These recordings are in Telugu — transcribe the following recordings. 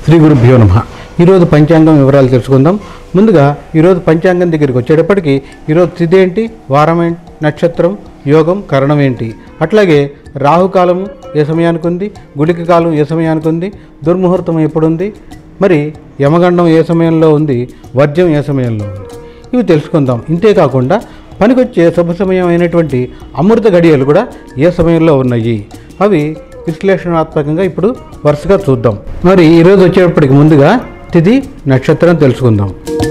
శ్రీ గురుభ్యో నమ ఈరోజు పంచాంగం వివరాలు తెలుసుకుందాం ముందుగా ఈరోజు పంచాంగం దగ్గరికి వచ్చేటప్పటికి ఈరోజు తిథి ఏంటి వారం ఏంటి నక్షత్రం యోగం కరణం ఏంటి అట్లాగే రాహుకాలము ఏ సమయానికి ఉంది గుళిక కాలం ఏ సమయానికి ఉంది దుర్ముహూర్తం ఎప్పుడుంది మరి యమగండం ఏ సమయంలో ఉంది వర్జ్యం ఏ సమయంలో ఉంది ఇవి తెలుసుకుందాం ఇంతేకాకుండా పనికొచ్చే శుభ సమయం అయినటువంటి అమృత గడియలు కూడా ఏ సమయంలో ఉన్నాయి అవి విశ్లేషణాత్మకంగా ఇప్పుడు వరుసగా చూద్దాం మరి ఈరోజు వచ్చేటప్పటికి ముందుగా తిథి నక్షత్రం తెలుసుకుందాం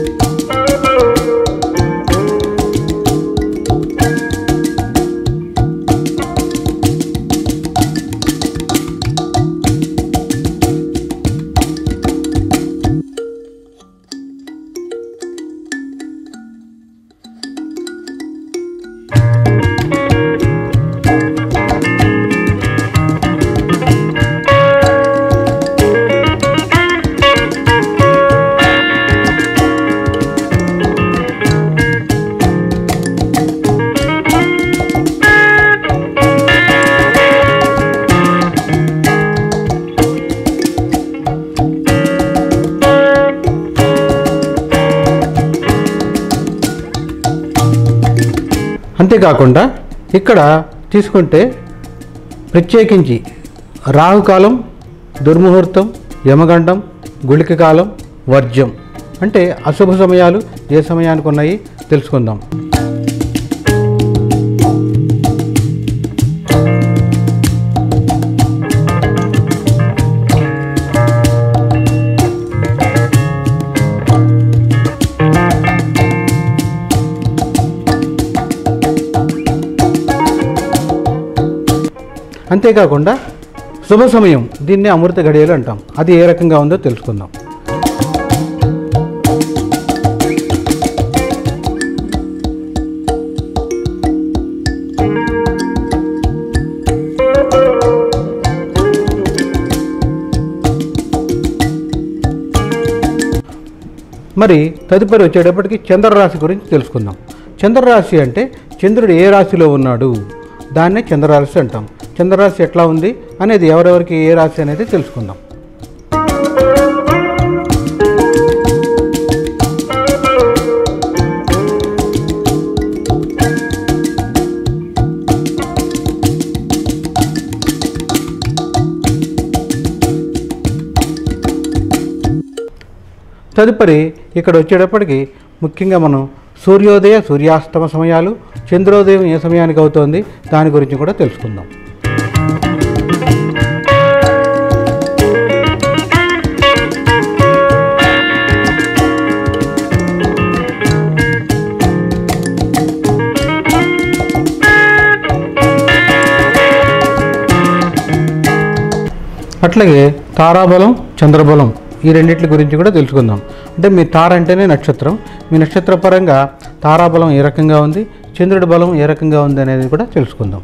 అంతేకాకుండా ఇక్కడ తీసుకుంటే ప్రత్యేకించి రాహుకాలం దుర్ముహూర్తం యమగండం గుళిక కాలం వర్జ్యం అంటే అశుభ సమయాలు ఏ సమయానికి ఉన్నాయి తెలుసుకుందాం అంతేకాకుండా శుభ సమయం దీన్ని అమృత గడియలు అంటాం అది ఏ రకంగా ఉందో తెలుసుకుందాం మరి తదుపరి వచ్చేటప్పటికి చంద్రరాశి గురించి తెలుసుకుందాం చంద్రరాశి అంటే చంద్రుడు ఏ రాశిలో ఉన్నాడు దాన్నే చంద్రరాశి అంటాం చంద్రరాశి ఎట్లా ఉంది అనేది ఎవరెవరికి ఏ రాశి అనేది తెలుసుకుందాం తదుపరి ఇక్కడ వచ్చేటప్పటికి ముఖ్యంగా మనం సూర్యోదయ సూర్యాస్తమ సమయాలు చంద్రోదయం ఏ సమయానికి అవుతోంది దాని గురించి కూడా తెలుసుకుందాం అట్లాగే తారాబలం చంద్రబలం ఈ రెండిట్ల గురించి కూడా తెలుసుకుందాం అంటే మీ తార అంటేనే నక్షత్రం మీ నక్షత్ర పరంగా తారాబలం ఏ రకంగా ఉంది చంద్రుడి బలం ఏ రకంగా ఉంది అనేది కూడా తెలుసుకుందాం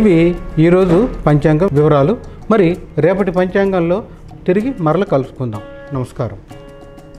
ఇవి ఈరోజు పంచాంగం వివరాలు మరి రేపటి పంచాంగంలో తిరిగి మరల కలుసుకుందాం నమస్కారం